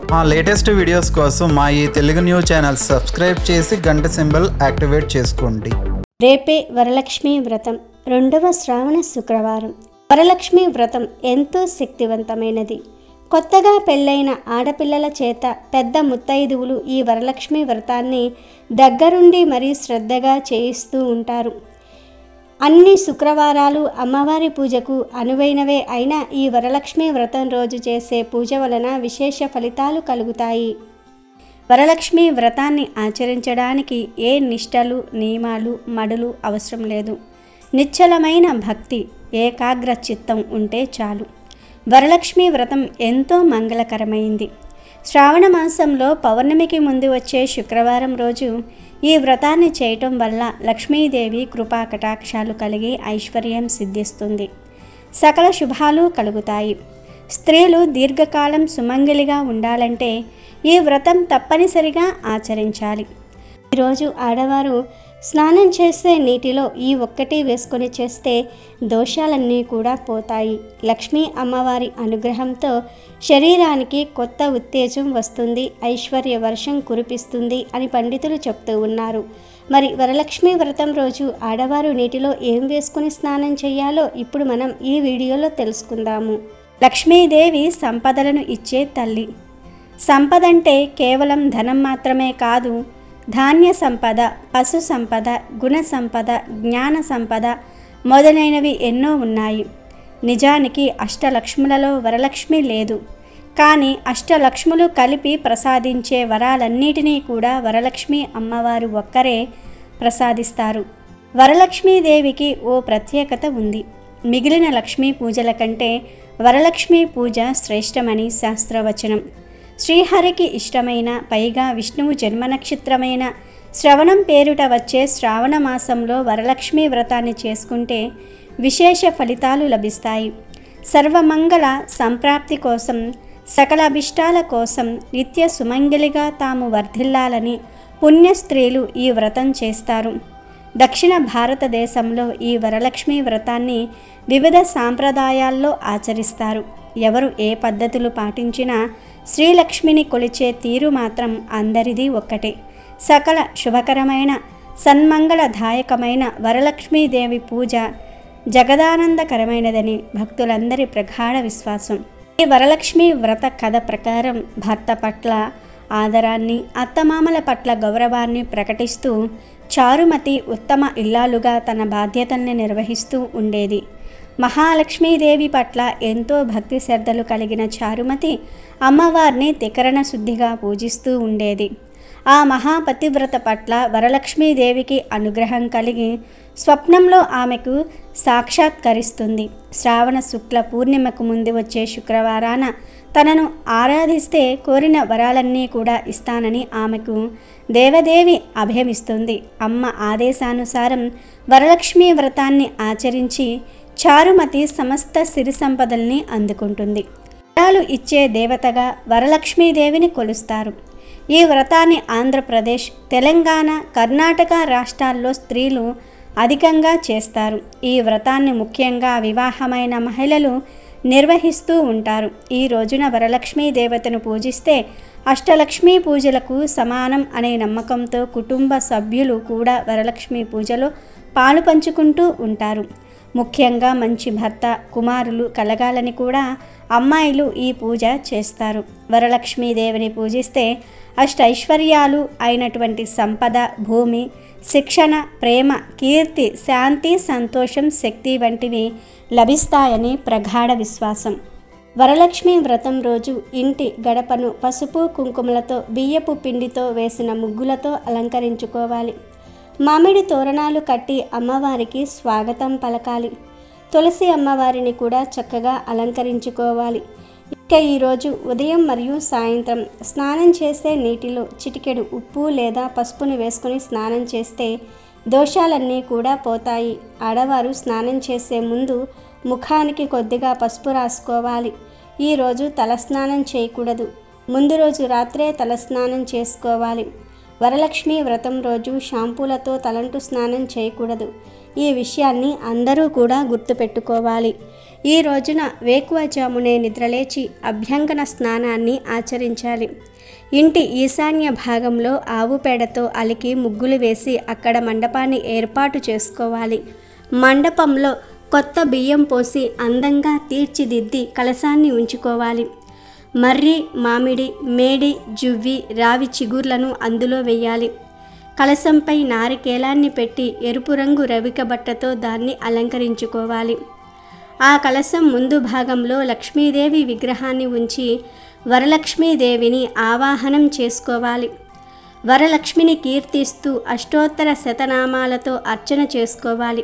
మా latest videos కోసం మా ఈ తెలుగు న్యూస్ ఛానల్ సబ్స్క్రైబ్ చేసి గంట సింబల్ యాక్టివేట్ చేసుకోండి రేపే వరలక్ష్మి వ్రతం రెండవ శ్రావణ శుక్రవారం వరలక్ష్మి వ్రతం ఎంతో శక్తివంతమైనది కొత్తగా పెళ్ళైన ఆడపిల్లల చేత పెద్ద ముత్తైదువులు ఈ వరలక్ష్మి వ్రతాన్ని దగ్గరుండి మరీ శ్రద్ధగా చేయిస్తూ ఉంటారు అన్ని శుక్రవారాలు అమ్మవారి పూజకు అనువైనవే అయినా ఈ వరలక్ష్మి వ్రతం రోజు చేసే పూజ వలన విశేష ఫలితాలు కలుగుతాయి వరలక్ష్మి వ్రతాన్ని ఆచరించడానికి ఏ నిష్టలు నియమాలు మడులు అవసరం లేదు నిశ్చలమైన భక్తి ఏకాగ్ర చిత్తం ఉంటే చాలు వరలక్ష్మి వ్రతం ఎంతో మంగళకరమైంది శ్రావణ మాసంలో పౌర్ణమికి ముందు వచ్చే శుక్రవారం రోజు ఈ వ్రతాన్ని చేయటం వల్ల లక్ష్మీదేవి కృపా కటాక్షాలు కలిగి ఐశ్వర్యం సిద్ధిస్తుంది సకల శుభాలు కలుగుతాయి స్త్రీలు దీర్ఘకాలం సుమంగలిగా ఉండాలంటే ఈ వ్రతం తప్పనిసరిగా ఆచరించాలి ఈరోజు ఆడవారు స్నానం చేసే నీటిలో ఈ ఒక్కటి వేసుకొని చేస్తే దోషాలన్నీ కూడా పోతాయి లక్ష్మీ అమ్మవారి అనుగ్రహంతో శరీరానికి కొత్త ఉత్తేజం వస్తుంది ఐశ్వర్య వర్షం కురిపిస్తుంది అని పండితులు చెప్తూ ఉన్నారు మరి వరలక్ష్మి వ్రతం రోజు ఆడవారు నీటిలో ఏం వేసుకుని స్నానం చేయాలో ఇప్పుడు మనం ఈ వీడియోలో తెలుసుకుందాము లక్ష్మీదేవి సంపదలను ఇచ్చే తల్లి సంపద అంటే కేవలం ధనం మాత్రమే కాదు ధాన్య సంపద పశు సంపద గుణ సంపద జ్ఞాన సంపద మొదలైనవి ఎన్నో ఉన్నాయి నిజానికి అష్టలక్ష్ములలో వరలక్ష్మి లేదు కానీ అష్టలక్ష్ములు కలిపి ప్రసాదించే వరాలన్నిటినీ కూడా వరలక్ష్మి అమ్మవారు ఒక్కరే ప్రసాదిస్తారు వరలక్ష్మీదేవికి ఓ ప్రత్యేకత ఉంది మిగిలిన లక్ష్మీ పూజల కంటే వరలక్ష్మీ పూజ శ్రేష్టమని శాస్త్రవచనం శ్రీహరికి ఇష్టమైన పైగా విష్ణువు జన్మ నక్షత్రమైన శ్రవణం పేరుట వచ్చే శ్రావణ మాసంలో వరలక్ష్మి వ్రతాన్ని చేసుకుంటే విశేష ఫలితాలు లభిస్తాయి సర్వమంగళ సంప్రాప్తి కోసం సకల అభిష్టాల కోసం నిత్య సుమంగలిగా తాము వర్ధిల్లాలని పుణ్య స్త్రీలు ఈ వ్రతం చేస్తారు దక్షిణ భారతదేశంలో ఈ వరలక్ష్మి వ్రతాన్ని వివిధ సాంప్రదాయాల్లో ఆచరిస్తారు ఎవరు ఏ పద్ధతులు పాటించినా శ్రీలక్ష్మిని కొలిచే తీరు మాత్రం అందరిది ఒక్కటే సకల శుభకరమైన సన్మంగళదాయకమైన వరలక్ష్మీదేవి పూజ జగదానందకరమైనదని భక్తులందరి ప్రగాఢ విశ్వాసం ఈ వరలక్ష్మి వ్రత కథ ప్రకారం భర్త పట్ల ఆదరాన్ని అత్తమామల పట్ల గౌరవాన్ని ప్రకటిస్తూ చారుమతి ఉత్తమ ఇల్లాలుగా తన బాధ్యతల్ని నిర్వహిస్తూ ఉండేది మహాలక్ష్మీదేవి పట్ల ఎంతో భక్తి శ్రద్ధలు కలిగిన చారుమతి అమ్మవారిని తికరణ శుద్ధిగా పూజిస్తూ ఉండేది ఆ మహాపతివ్రత పట్ల వరలక్ష్మీదేవికి అనుగ్రహం కలిగి స్వప్నంలో ఆమెకు సాక్షాత్కరిస్తుంది శ్రావణ శుక్ల పూర్ణిమకు ముందు వచ్చే శుక్రవారాన తనను ఆరాధిస్తే కోరిన వరాలన్నీ కూడా ఇస్తానని ఆమెకు దేవదేవి అభయమిస్తుంది అమ్మ ఆదేశానుసారం వరలక్ష్మీ వ్రతాన్ని ఆచరించి చారుమతి సమస్త సిరి సంపదల్ని అందుకుంటుంది వరాలు ఇచ్చే దేవతగా వరలక్ష్మీదేవిని కొలుస్తారు ఈ వ్రతాన్ని ఆంధ్రప్రదేశ్ తెలంగాణ కర్ణాటక రాష్ట్రాల్లో స్త్రీలు అధికంగా చేస్తారు ఈ వ్రతాన్ని ముఖ్యంగా వివాహమైన మహిళలు నిర్వహిస్తూ ఉంటారు ఈ రోజున వరలక్ష్మీ దేవతను పూజిస్తే అష్టలక్ష్మీ పూజలకు సమానం అనే నమ్మకంతో కుటుంబ సభ్యులు కూడా వరలక్ష్మీ పూజలో పాలు పంచుకుంటూ ఉంటారు ముఖ్యంగా మంచి భర్త కుమారులు కలగాలని కూడా అమ్మాయిలు ఈ పూజ చేస్తారు వరలక్ష్మీదేవిని పూజిస్తే అష్టైశ్వర్యాలు అయినటువంటి సంపద భూమి శిక్షణ ప్రేమ కీర్తి శాంతి సంతోషం శక్తి వంటివి లభిస్తాయని ప్రగాఢ విశ్వాసం వరలక్ష్మి వ్రతం రోజు ఇంటి గడపను పసుపు కుంకుమలతో బియ్యపు పిండితో వేసిన ముగ్గులతో అలంకరించుకోవాలి మామిడి తోరణాలు కట్టి అమ్మవారికి స్వాగతం పలకాలి తులసి అమ్మవారిని కూడా చక్కగా అలంకరించుకోవాలి ఇక ఈరోజు ఉదయం మరియు సాయంత్రం స్నానం చేసే నీటిలో చిటికెడు ఉప్పు లేదా పసుపును వేసుకొని స్నానం చేస్తే దోషాలన్నీ కూడా పోతాయి ఆడవారు స్నానం చేసే ముందు ముఖానికి కొద్దిగా పసుపు రాసుకోవాలి ఈరోజు తలస్నానం చేయకూడదు ముందు రోజు రాత్రే తలస్నానం చేసుకోవాలి వరలక్ష్మి వ్రతం రోజు షాంపూలతో తలంటు స్నానం చేయకూడదు ఈ విషయాన్ని అందరూ కూడా గుర్తుపెట్టుకోవాలి ఈ రోజున వేకువజామునే నిద్రలేచి అభ్యంగన స్నానాన్ని ఆచరించాలి ఇంటి ఈశాన్య భాగంలో ఆవు పేడతో అలికి ముగ్గులు వేసి అక్కడ మండపాన్ని ఏర్పాటు చేసుకోవాలి మండపంలో కొత్త బియ్యం పోసి అందంగా తీర్చిదిద్ది కలశాన్ని ఉంచుకోవాలి మర్రి మామిడి మేడి జువ్వి రావి చిగుర్లను అందులో వేయాలి కలశంపై నారికేలాన్ని పెట్టి ఎరుపు రంగు రవిక బట్టతో దాన్ని అలంకరించుకోవాలి ఆ కలశం ముందు భాగంలో లక్ష్మీదేవి విగ్రహాన్ని ఉంచి వరలక్ష్మీదేవిని ఆవాహనం చేసుకోవాలి వరలక్ష్మిని కీర్తిస్తూ అష్టోత్తర శతనామాలతో అర్చన చేసుకోవాలి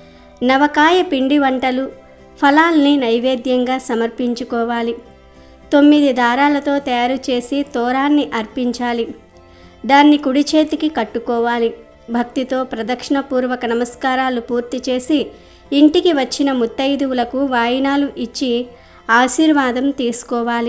నవకాయ పిండి వంటలు ఫలాల్ని నైవేద్యంగా సమర్పించుకోవాలి తొమ్మిది దారాలతో తయారు చేసి తోరాన్ని అర్పించాలి దాన్ని కుడి చేతికి కట్టుకోవాలి భక్తితో ప్రదక్షిణపూర్వక నమస్కారాలు పూర్తి చేసి ఇంటికి వచ్చిన ముత్తైదువులకు వాయినాలు ఇచ్చి ఆశీర్వాదం తీసుకోవాలి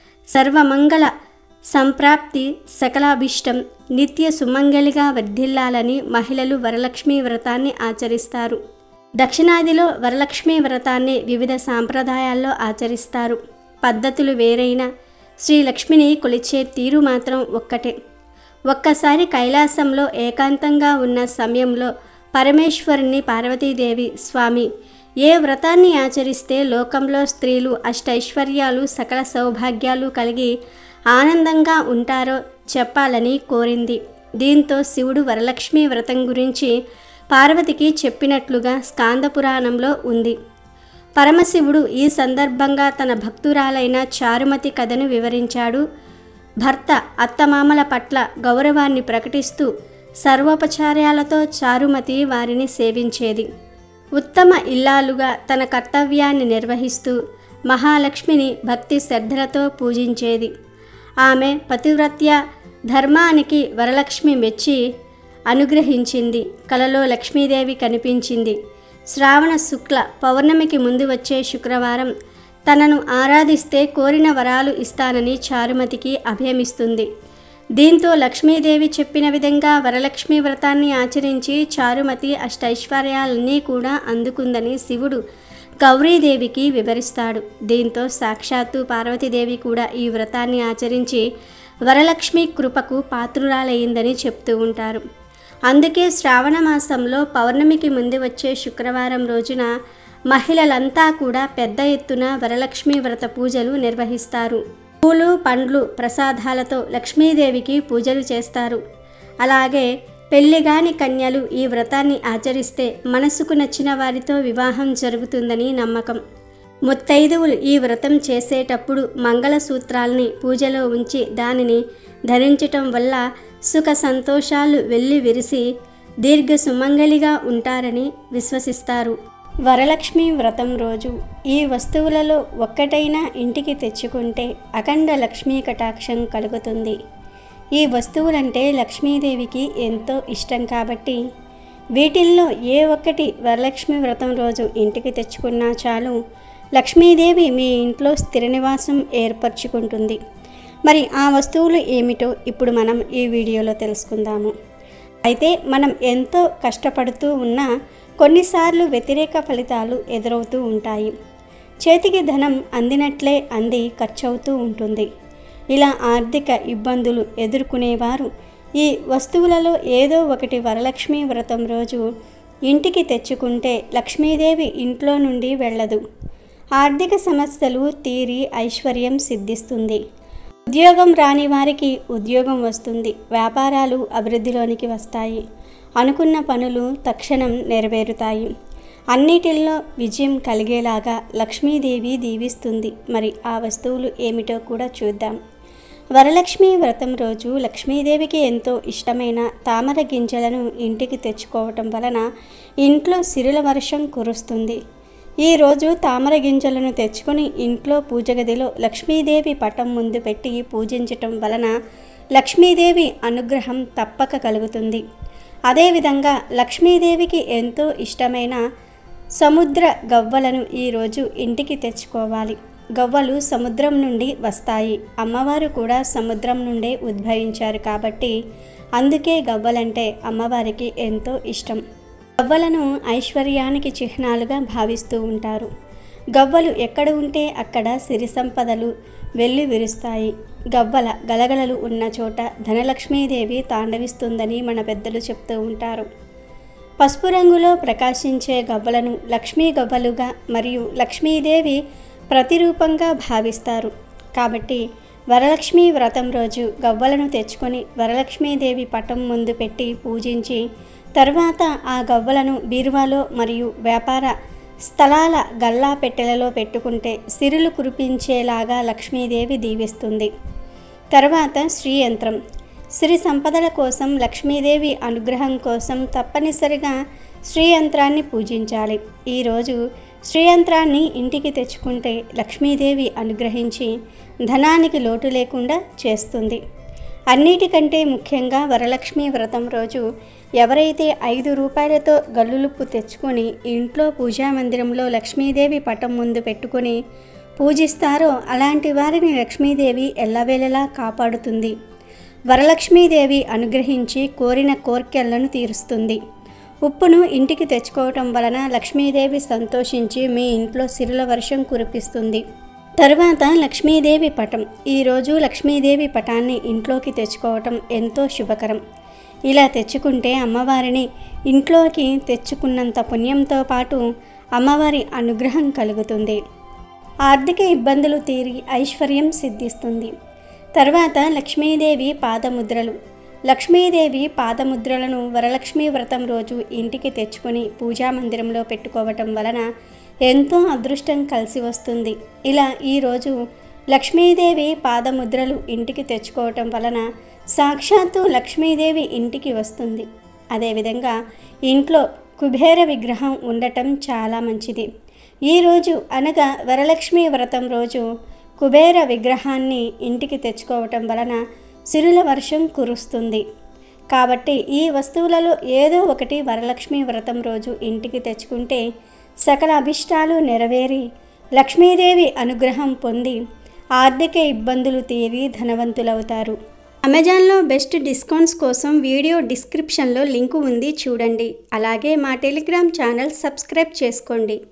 సర్వమంగళ సంప్రాప్తి సకలాభిష్టం నిత్య సుమంగళిగా వర్ధిల్లాలని మహిళలు వరలక్ష్మీ వ్రతాన్ని ఆచరిస్తారు దక్షిణాదిలో వరలక్ష్మీ వ్రతాన్ని వివిధ సాంప్రదాయాల్లో ఆచరిస్తారు పద్ధతులు వేరైన శ్రీ లక్ష్మిని కొలిచే తీరు మాత్రం ఒక్కటే ఒక్కసారి కైలాసంలో ఏకాంతంగా ఉన్న సమయంలో పరమేశ్వరుని పార్వతీదేవి స్వామి ఏ వ్రతాన్ని ఆచరిస్తే లోకంలో స్త్రీలు అష్టైశ్వర్యాలు సకల సౌభాగ్యాలు కలిగి ఆనందంగా ఉంటారో చెప్పాలని కోరింది దీంతో శివుడు వరలక్ష్మి వ్రతం గురించి పార్వతికి చెప్పినట్లుగా స్కాంద పురాణంలో ఉంది పరమశివుడు ఈ సందర్భంగా తన భక్తురాలైన చారుమతి కథను వివరించాడు భర్త అత్తమామల పట్ల గౌరవాన్ని ప్రకటిస్తూ సర్వోపచార్యాలతో చారుమతి వారిని సేవించేది ఉత్తమ ఇల్లాలుగా తన కర్తవ్యాన్ని నిర్వహిస్తూ మహాలక్ష్మిని భక్తి శ్రద్ధలతో పూజించేది ఆమె పతివ్రత్య ధర్మానికి వరలక్ష్మి మెచ్చి అనుగ్రహించింది కలలో లక్ష్మీదేవి కనిపించింది శ్రావణ శుక్ల పౌర్ణమికి ముందు వచ్చే శుక్రవారం తనను ఆరాధిస్తే కోరిన వరాలు ఇస్తానని చారుమతికి అభయమిస్తుంది దీంతో లక్ష్మీదేవి చెప్పిన విధంగా వరలక్ష్మి వ్రతాన్ని ఆచరించి చారుమతి అష్టైశ్వర్యాలన్నీ కూడా అందుకుందని శివుడు గౌరీదేవికి వివరిస్తాడు దీంతో సాక్షాత్తు పార్వతీదేవి కూడా ఈ వ్రతాన్ని ఆచరించి వరలక్ష్మి కృపకు పాత్రురాలయ్యిందని చెప్తూ ఉంటారు అందుకే శ్రావణ మాసంలో పౌర్ణమికి ముందు వచ్చే శుక్రవారం రోజున మహిళలంతా కూడా పెద్ద ఎత్తున వరలక్ష్మి వ్రత పూజలు నిర్వహిస్తారు పూలు పండ్లు ప్రసాదాలతో లక్ష్మీదేవికి పూజలు చేస్తారు అలాగే పెళ్లిగాని కన్యలు ఈ వ్రతాన్ని ఆచరిస్తే మనసుకు నచ్చిన వారితో వివాహం జరుగుతుందని నమ్మకం ముత్తైదువులు ఈ వ్రతం చేసేటప్పుడు మంగళసూత్రాల్ని పూజలో ఉంచి దానిని ధరించటం వల్ల సుఖ సంతోషాలు వెళ్ళి విరిసి దీర్ఘ సుమంగళిగా ఉంటారని విశ్వసిస్తారు వరలక్ష్మి వ్రతం రోజు ఈ వస్తువులలో ఒక్కటైనా ఇంటికి తెచ్చుకుంటే అఖండ లక్ష్మీ కటాక్షం కలుగుతుంది ఈ వస్తువులంటే లక్ష్మీదేవికి ఎంతో ఇష్టం కాబట్టి వీటిల్లో ఏ ఒక్కటి వరలక్ష్మి వ్రతం రోజు ఇంటికి తెచ్చుకున్నా చాలు లక్ష్మీదేవి మీ ఇంట్లో స్థిర నివాసం ఏర్పరచుకుంటుంది మరి ఆ వస్తువులు ఏమిటో ఇప్పుడు మనం ఈ వీడియోలో తెలుసుకుందాము అయితే మనం ఎంతో కష్టపడుతూ ఉన్నా కొన్నిసార్లు వ్యతిరేక ఫలితాలు ఎదురవుతూ ఉంటాయి చేతికి ధనం అందినట్లే అంది ఖర్చవుతూ ఉంటుంది ఇలా ఆర్థిక ఇబ్బందులు ఎదుర్కొనేవారు ఈ వస్తువులలో ఏదో ఒకటి వరలక్ష్మి వ్రతం రోజు ఇంటికి తెచ్చుకుంటే లక్ష్మీదేవి ఇంట్లో నుండి వెళ్ళదు ఆర్థిక సమస్యలు తీరి ఐశ్వర్యం సిద్ధిస్తుంది ఉద్యోగం రాని వారికి ఉద్యోగం వస్తుంది వ్యాపారాలు అభివృద్ధిలోనికి వస్తాయి అనుకున్న పనులు తక్షణం నెరవేరుతాయి అన్నిటిల్లో విజయం కలిగేలాగా లక్ష్మీదేవి దీవిస్తుంది మరి ఆ వస్తువులు ఏమిటో కూడా చూద్దాం వరలక్ష్మి వ్రతం రోజు లక్ష్మీదేవికి ఎంతో ఇష్టమైన తామర గింజలను ఇంటికి తెచ్చుకోవటం వలన ఇంట్లో సిరుల వర్షం కురుస్తుంది ఈ రోజు తామర గింజలను తెచ్చుకొని ఇంట్లో పూజ గదిలో లక్ష్మీదేవి పటం ముందు పెట్టి పూజించటం వలన లక్ష్మీదేవి అనుగ్రహం తప్పక కలుగుతుంది అదేవిధంగా లక్ష్మీదేవికి ఎంతో ఇష్టమైన సముద్ర గవ్వలను ఈరోజు ఇంటికి తెచ్చుకోవాలి గవ్వలు సముద్రం నుండి వస్తాయి అమ్మవారు కూడా సముద్రం నుండే ఉద్భవించారు కాబట్టి అందుకే గవ్వలంటే అమ్మవారికి ఎంతో ఇష్టం గవ్వలను ఐశ్వర్యానికి చిహ్నాలుగా భావిస్తూ ఉంటారు గవ్వలు ఎక్కడ ఉంటే అక్కడ సిరి సంపదలు వెళ్ళి విరుస్తాయి గవ్వల గలగలలు ఉన్న చోట ధనలక్ష్మీదేవి తాండవిస్తుందని మన పెద్దలు చెప్తూ ఉంటారు పసుపు రంగులో ప్రకాశించే గవ్వలను లక్ష్మీ గవ్వలుగా మరియు లక్ష్మీదేవి ప్రతిరూపంగా భావిస్తారు కాబట్టి వరలక్ష్మి వ్రతం రోజు గవ్వలను తెచ్చుకొని వరలక్ష్మీదేవి పటం ముందు పెట్టి పూజించి తర్వాత ఆ గవ్వలను బీరువాలో మరియు వ్యాపార స్థలాల గల్లా పెట్టెలలో పెట్టుకుంటే సిరులు కురిపించేలాగా లక్ష్మీదేవి దీవిస్తుంది తర్వాత శ్రీయంత్రం సిరి సంపదల కోసం లక్ష్మీదేవి అనుగ్రహం కోసం తప్పనిసరిగా శ్రీయంత్రాన్ని పూజించాలి ఈరోజు శ్రీయంత్రాన్ని ఇంటికి తెచ్చుకుంటే లక్ష్మీదేవి అనుగ్రహించి ధనానికి లోటు లేకుండా చేస్తుంది అన్నిటికంటే ముఖ్యంగా వరలక్ష్మి వ్రతం రోజు ఎవరైతే ఐదు రూపాయలతో గల్లులుప్పు తెచ్చుకొని ఇంట్లో పూజా మందిరంలో లక్ష్మీదేవి పటం ముందు పెట్టుకొని పూజిస్తారో అలాంటి వారిని లక్ష్మీదేవి ఎల్లవేళలా కాపాడుతుంది వరలక్ష్మీదేవి అనుగ్రహించి కోరిన కోర్కెలను తీరుస్తుంది ఉప్పును ఇంటికి తెచ్చుకోవటం వలన లక్ష్మీదేవి సంతోషించి మీ ఇంట్లో సిరుల వర్షం కురిపిస్తుంది తరువాత లక్ష్మీదేవి పటం ఈరోజు లక్ష్మీదేవి పటాన్ని ఇంట్లోకి తెచ్చుకోవటం ఎంతో శుభకరం ఇలా తెచ్చుకుంటే అమ్మవారిని ఇంట్లోకి తెచ్చుకున్నంత పుణ్యంతో పాటు అమ్మవారి అనుగ్రహం కలుగుతుంది ఆర్థిక ఇబ్బందులు తీరి ఐశ్వర్యం సిద్ధిస్తుంది తర్వాత లక్ష్మీదేవి పాదముద్రలు లక్ష్మీదేవి పాదముద్రలను వరలక్ష్మి వ్రతం రోజు ఇంటికి తెచ్చుకొని పూజా మందిరంలో పెట్టుకోవటం వలన ఎంతో అదృష్టం కలిసి వస్తుంది ఇలా ఈరోజు లక్ష్మీదేవి పాదముద్రలు ఇంటికి తెచ్చుకోవటం వలన సాక్షాత్తు లక్ష్మీదేవి ఇంటికి వస్తుంది అదేవిధంగా ఇంట్లో కుబేర విగ్రహం ఉండటం చాలా మంచిది ఈరోజు అనగా వరలక్ష్మి వ్రతం రోజు కుబేర విగ్రహాన్ని ఇంటికి తెచ్చుకోవటం వలన సిరుల వర్షం కురుస్తుంది కాబట్టి ఈ వస్తువులలో ఏదో ఒకటి వరలక్ష్మి వ్రతం రోజు ఇంటికి తెచ్చుకుంటే సకల అభిష్టాలు నెరవేరి లక్ష్మీదేవి అనుగ్రహం పొంది ఆర్థిక ఇబ్బందులు తీరి ధనవంతులవుతారు అమెజాన్లో బెస్ట్ డిస్కౌంట్స్ కోసం వీడియో డిస్క్రిప్షన్లో లింకు ఉంది చూడండి అలాగే మా టెలిగ్రామ్ ఛానల్ సబ్స్క్రైబ్ చేసుకోండి